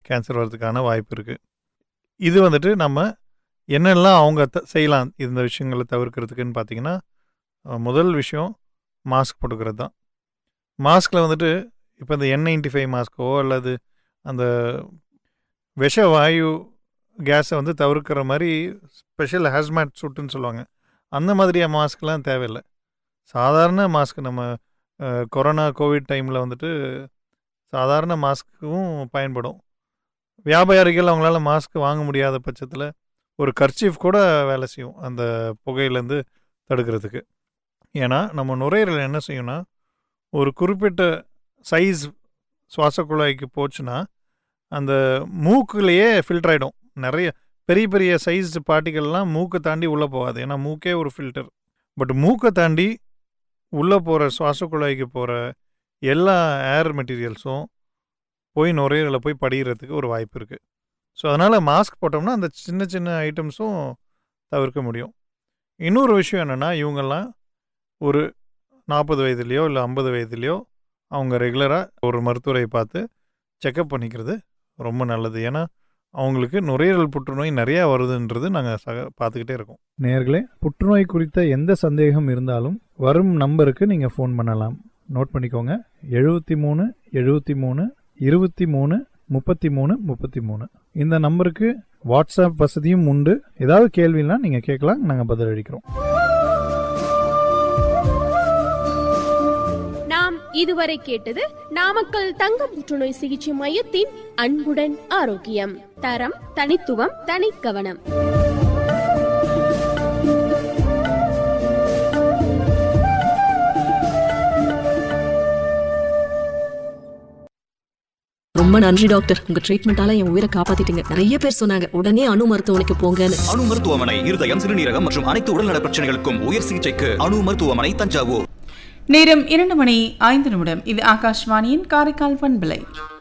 cancer வர்றதுக்கான வாய்ப்பு இருக்குது இது வந்துட்டு நம்ம என்னெல்லாம் அவங்க த செய்யலாம் இந்த விஷயங்களை தவிர்க்கிறதுக்குன்னு பார்த்தீங்கன்னா அஹ், முதல் விஷயம் மாஸ்க் போட்டுக்கிறது தான் மாஸ்கில் வந்துட்டு இப்போ இந்த என் நைன்டி ஃபைவ் மாஸ்க்கோ அல்லது அந்த விஷ வாயு கேஸை வந்து தவிர்க்கிற மாதிரி ஸ்பெஷல் ஹேஸ்மேட் சூட்டுன்னு சொல்லுவாங்க அந்த மாதிரியான மாஸ்க்லாம் தேவையில்லை சாதாரண மாஸ்க் நம்ம அஹ், கொரோனா கோவிட் டைமில் வந்துட்டு சாதாரண மாஸ்க்கும் பயன்படும் வியாபாரிகள் அவங்களால மாஸ்க் வாங்க முடியாத பட்சத்தில் ஒரு கர்ச்சீஃப் கூட வேலை செய்யும் அந்த புகையிலேருந்து தடுக்கிறதுக்கு ஏன்னா நம்ம நுரையீரல் என்ன செய்யும்னா ஒரு குறிப்பிட்ட சைஸ் சுவாச குழாய்க்கு போச்சுன்னா அந்த மூக்குலேயே ஃபில்டர் ஆகிடும் நிறைய பெரிய பெரிய சைஸ் பார்ட்டிகள்லாம் மூக்கை தாண்டி உள்ளே போகாது ஏன்னா மூக்கே ஒரு ஃபில்டர் பட் மூக்கை தாண்டி உள்ளே போகிற சுவாச குழாய்க்கு போகிற எல்லா ஏர் மெட்டீரியல்ஸும் போய் நுரையீரலில் போய் படிகிறதுக்கு ஒரு வாய்ப்பு இருக்குது ஸோ அதனால் மாஸ்க் போட்டோம்னா அந்த சின்ன சின்ன ஐட்டம்ஸும் தவிர்க்க முடியும் இன்னொரு விஷயம் என்னென்னா இவங்கெல்லாம் ஒரு நாற்பது வயதுலேயோ இல்லை ஐம்பது வயதுலேயோ அவங்க ரெகுலராக ஒரு மருத்துவரை பார்த்து செக்கப் பண்ணிக்கிறது ரொம்ப நல்லது ஏன்னா அவங்களுக்கு நுரையீரல் புற்றுநோய் நிறையா வருதுன்றது நாங்கள் சக பார்த்துக்கிட்டே இருக்கோம் நேர்களே புற்றுநோய் குறித்த எந்த சந்தேகம் இருந்தாலும் வரும் நம்பருக்கு நீங்கள் ஃபோன் பண்ணலாம் நோட் பண்ணிக்கோங்க எழுபத்தி மூணு எழுபத்தி மூணு இருபத்தி மூணு முப்பத்தி மூணு முப்பத்தி மூணு இந்த நம்பருக்கு வாட்ஸ்அப் வசதியும் உண்டு ஏதாவது கேள்வினா நீங்கள் கேட்கலாம் நாங்கள் பதிலளிக்கிறோம் நாம் இதுவரை கேட்டது நாமக்கல் தங்க புற்றுநோய் சிகிச்சை மையத்தின் அன்புடன் ஆரோக்கியம் தரம் தனித்துவம் தனிக்கவனம் ரொம்ப நன்றி டாக்டர் உங்க ட்ரீட்மெண்டால என் உயிரை காப்பாத்திட்டீங்க நிறைய பேர் சொன்னாங்க உடனே அணு மருத்துவமனைக்கு போங்கன்னு அணு மருத்துவமனை இருதயம் சிறுநீரகம் மற்றும் அனைத்து உடல்நல பிரச்சனைகளுக்கும் உயர் சிகிச்சைக்கு அணு மருத்துவமனை தஞ்சாவூர் நேரம் இரண்டு மணி ஐந்து நிமிடம் இது ஆகாஷ்வாணியின் காரைக்கால் பண்பலை